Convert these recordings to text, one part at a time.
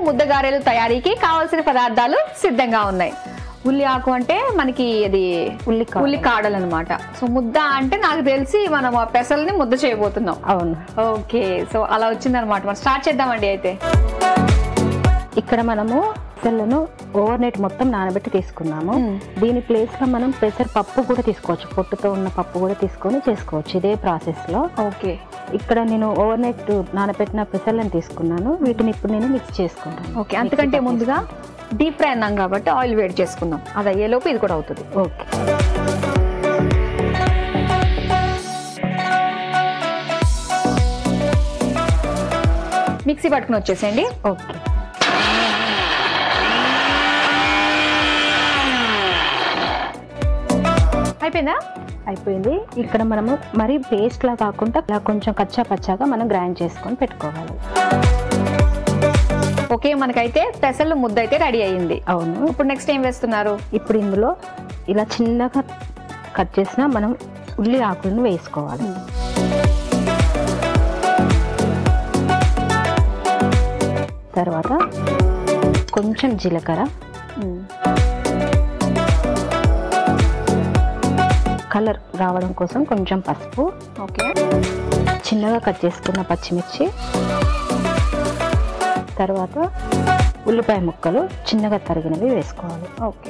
ముద్ద గారెలు తయారీకి కావాల్సిన పదార్థాలు సిద్ధంగా ఉన్నాయి ఉల్లి ఆకు అంటే మనకి అది ఉల్లి కాడలు. ఉల్లి కాడలు అనమాట సో ముద్ద అంటే నాకు తెలిసి మనం ఆ పెసల్ని ముద్ద చేయబోతున్నాం అవును ఓకే సో అలా వచ్చిందనమాట మనం స్టార్ట్ చేద్దామండి అయితే ఇక్కడ మనము పెసర్లను ఓవర్ నైట్ మొత్తం నానబెట్టి తీసుకున్నాము మ్మ్. దీని ప్లేస్ లో మనం పెసర పప్పు కూడా తీసుకోవచ్చు పొట్టుతో ఉన్న పప్పు కూడా తీసుకొని చేసుకోవచ్చు ఇదే ప్రాసెస్ లో ఓకే ఇక్కడ నేను ఓవర్ నైట్ నానబెట్టిన పెసర్లను తీసుకున్నాను వీటిని ఇప్పుడు నేను మిక్స్ చేసుకుంటాను ఓకే అంతకంటే మిక్సీ ముందుగా డీప్ ఫ్రై అన్నాం కాబట్టి ఆయిల్ వేడి చేసుకుందాం అది అయ్యేలోపు ఇది కూడా అవుతుంది ఓకే మిక్సీ పట్టుకుని వచ్చేసేయండి ఓకే అయిపోయిందా అయిపోయింది ఇక్కడ మనము మరి పేస్ట్ లా కాకుండా ఇలా కొంచెం కచ్చా పచ్చాగా మనం గ్రైండ్ చేసుకొని పెట్టుకోవాలి ఓకే మనకైతే పెసలు ముద్ద అయితే రెడీ అయ్యింది అవును ఇప్పుడు నెక్స్ట్ ఏం వేస్తున్నారు ఇప్పుడు ఇందులో ఇలా చిన్నగా కట్ చేసిన మనం ఉల్లి ఆకులను వేసుకోవాలి తర్వాత కొంచెం జీలకర్ర కలర్ రావడం కోసం కొంచెం పసుపు ఓకే చిన్నగా కట్ చేసుకున్న పచ్చిమిర్చి తర్వాత ఉల్లిపాయ ముక్కలు చిన్నగా తరిగినవి వేసుకోవాలి ఓకే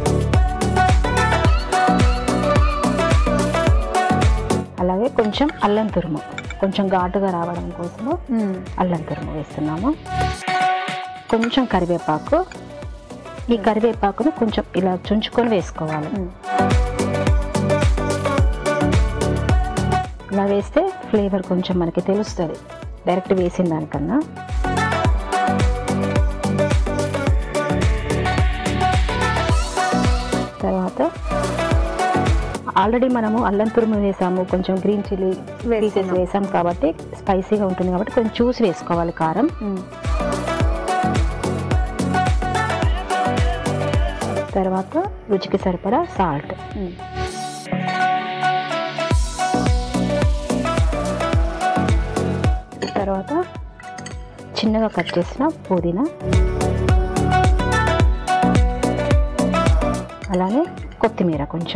అలాగే కొంచెం అల్లం తురుము కొంచెం ఘాటుగా రావడం కోసము అల్లం తురుము వేస్తున్నాము కొంచెం కరివేపాకు ఈ కరివేపాకును కొంచెం ఇలా చుంచుకొని వేసుకోవాలి ఇలా వేస్తే ఫ్లేవర్ కొంచెం మనకి తెలుస్తుంది డైరెక్ట్ వేసిన దానికన్నా తర్వాత ఆల్రెడీ మనము అల్లం తురుము వేసాము కొంచెం గ్రీన్ చిల్లీ పీసెస్ వేసాం కాబట్టి స్పైసీగా ఉంటుంది కాబట్టి కొంచెం చూసి వేసుకోవాలి కారం తర్వాత రుచికి సరిపడా సాల్ట్ తర్వాత చిన్నగా కట్ చేసిన పుదీనా అలానే కొత్తిమీర కొంచెం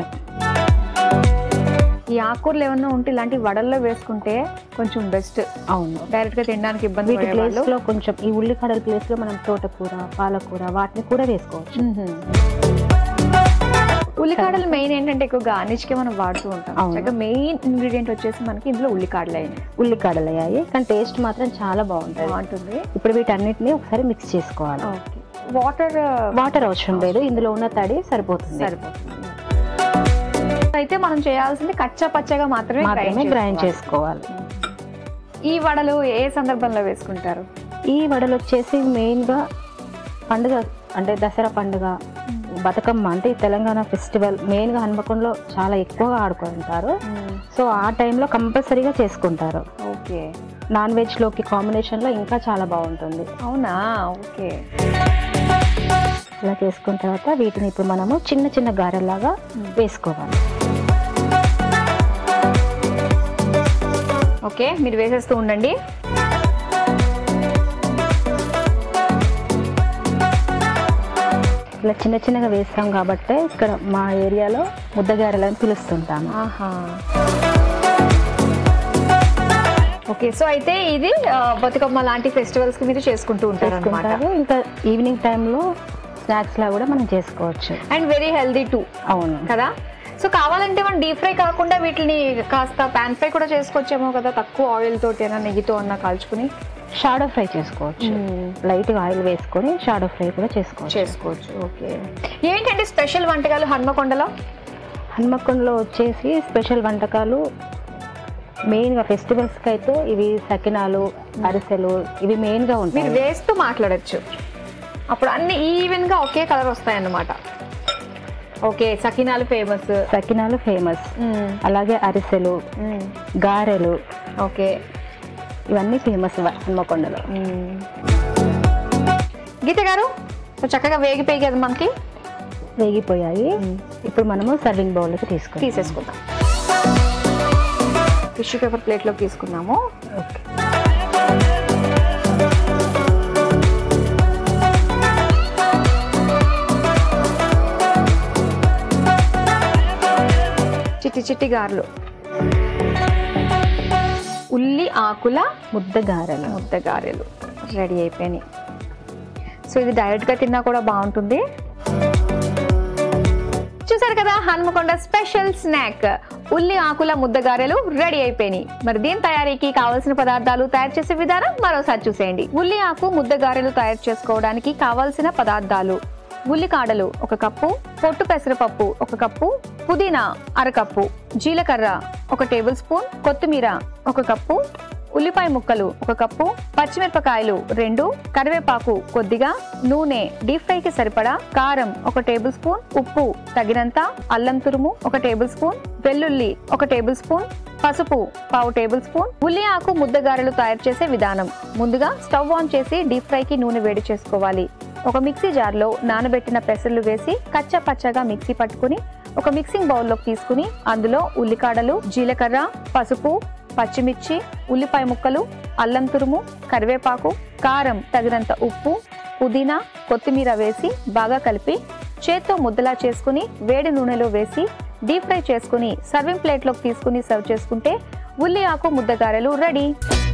ఈ ఆకుకూరలు ఏమన్నా ఉంటే ఇలాంటి వడల్లో వేసుకుంటే కొంచెం బెస్ట్ అవును డైరెక్ట్ గా తినడానికి ఇబ్బంది వీటి ప్లేస్ పడేవాళ్ళు లో కొంచెం ఈ ఉల్లికడల ప్లేస్ లో మనం తోటకూర పాలకూర వాటిని కూడా వేసుకోవచ్చు మ్మ్. ఉల్లికాడలు మెయిన్ ఏంటంటే ఎక్కువగా గార్నిష్కే మనం వాడుతూ ఉంటాం అవును. చక్కగా మెయిన్ ఇంగ్రీడియంట్ వచ్చేసి మనకి ఇందులో ఉల్లికాడలు అయినాయి ఉల్లికాడలు అయ్యాయి కానీ టేస్ట్ మాత్రం చాలా బాగుంటుంది బాగుంటుంది ఇప్పుడు వీటన్నిటిని ఒకసారి మిక్స్ చేసుకోవాలి ఓకే వాటర్ వాటర్ అవసరం లేదు ఇందులో ఉన్న తడి సరిపోతుంది సరిపోతుంది అయితే మనం చేయాల్సింది కచ్చా పచ్చగా మాత్రమే మాత్రమే grind గ్రైండ్ చేసుకోవాలి. చేసుకోవాలి ఈ వడలు ఏ సందర్భంలో వేసుకుంటారు ఈ వడలు వచ్చేసి మెయిన్ గా పండుగ అంటే దసరా పండుగ బతుకమ్మ అంటే ఈ తెలంగాణ ఫెస్టివల్ మెయిన్ గా హన్మకొండలో చాలా ఎక్కువగా ఆడుకుంటారు సో ఆ టైంలో కంపల్సరీగా చేసుకుంటారు ఓకే నాన్ వెజ్ లోకి కాంబినేషన్ లో ఇంకా చాలా బాగుంటుంది అవునా ఓకే ఇలా చేసుకున్న తర్వాత వీటిని ఇప్పుడు మనము చిన్న చిన్న గారెల్లాగా వేసుకోవాలి ఓకే మీరు వేసేస్తూ ఉండండి ఇలా చిన్న చిన్నగా వేస్తాం కాబట్టి ఇక్కడ మా ఏరియాలో ముద్దగారెలని పిలుస్తుంటాము ఆహా ఓకే సో అయితే ఇది ఆ, బతుకమ్మ లాంటి ఫెస్టివల్స్ కి మీరు చేసుకుంటూ ఉంటారు అనమాట చేసుకుంటారు ఇంకా ఈవినింగ్ టైంలో స్నాక్స్ లా కూడా మనం చేసుకోవచ్చు అండ్ వెరీ హెల్దీ టూ అవును కదా సో కావాలంటే మనం డీప్ ఫ్రై కాకుండా వీటిని కాస్త పాన్ ఫ్రై కూడా చేసుకోవచ్చేమో కదా తక్కువ ఆయిల్ తోటి అయినా నెయ్యితో అన్నా కాల్చుకుని షాడో ఫ్రై చేసుకోవచ్చు లైట్ ఆయిల్ వేసుకొని షాడో ఫ్రై కూడా చేసుకోవచ్చు చేసుకోవచ్చు ఓకే ఏంటంటే స్పెషల్ వంటకాలు హన్మకొండలో హన్మకొండలో వచ్చేసి స్పెషల్ వంటకాలు మెయిన్గా ఫెస్టివల్స్కి అయితే ఇవి సకినాలు అరిసెలు ఇవి మెయిన్గా మీరు ఉంటాయి వేస్తూ మాట్లాడొచ్చు అప్పుడు అన్ని ఈవెన్ గా ఒకే కలర్ వస్తాయి అన్నమాట ఓకే సకినాలు ఫేమస్ సకినాలు ఫేమస్ అలాగే అరిసెలు గారెలు ఓకే ఇవన్నీ ఫేమస్ హన్మకొండలో గీత గారు సో చక్కగా వేగిపోయి కదా మనకి వేగిపోయాయి ఇప్పుడు మనము సర్వింగ్ బౌల్కి తీసుకుంటాం తీసేసుకుందాం టిష్యూ పేపర్ ప్లేట్లోకి తీసుకున్నాము ఓకే చిట్టి గారెలు ఉల్లి ఆకుల ముద్దగారెలు ముద్ద గారెలు రెడీ అయిపోయినాయి సో ఇది డైరెక్ట్గా తిన్నా కూడా బాగుంటుంది చూసారు కదా హనుమకొండ స్పెషల్ స్నాక్ ఉల్లి ఆకుల ముద్దగారెలు రెడీ అయిపోయినాయి మరి దీని తయారీకి కావాల్సిన పదార్థాలు తయారు చేసే విధానం మరోసారి చూసేయండి ఉల్లి ఆకు ముద్దగారెలు తయారు చేసుకోవడానికి కావాల్సిన పదార్థాలు ఉల్లికాడలు ఒక కప్పు పొట్టు పెసరపప్పు ఒక కప్పు పుదీనా అరకప్పు జీలకర్ర ఒక టేబుల్ స్పూన్ కొత్తిమీర ఒక కప్పు ఉల్లిపాయ ముక్కలు ఒక కప్పు పచ్చిమిరపకాయలు రెండు కరివేపాకు కొద్దిగా నూనె డీప్ ఫ్రై కి సరిపడా కారం ఒక టేబుల్ స్పూన్ ఉప్పు తగినంత అల్లం తురుము ఒక టేబుల్ స్పూన్ వెల్లుల్లి ఒక టేబుల్ స్పూన్ పసుపు పావు టేబుల్ స్పూన్ ఉల్లి ఆకు ముద్దగారెలు తయారు చేసే విధానం ముందుగా స్టవ్ ఆన్ చేసి డీప్ ఫ్రై కి నూనె వేడి చేసుకోవాలి ఒక మిక్సీ జార్లో నానబెట్టిన పెసర్లు వేసి కచ్చా పచ్చగా మిక్సీ పట్టుకుని ఒక మిక్సింగ్ బౌల్లోకి తీసుకుని అందులో ఉల్లికాడలు జీలకర్ర పసుపు పచ్చిమిర్చి ఉల్లిపాయ ముక్కలు అల్లం తురుము కరివేపాకు కారం తగినంత ఉప్పు పుదీనా కొత్తిమీర వేసి బాగా కలిపి చేత్తో ముద్దలా చేసుకుని వేడి నూనెలో వేసి డీప్ ఫ్రై చేసుకుని సర్వింగ్ ప్లేట్లోకి తీసుకుని సర్వ్ చేసుకుంటే ఉల్లి ఆకు ముద్దగారెలు రెడీ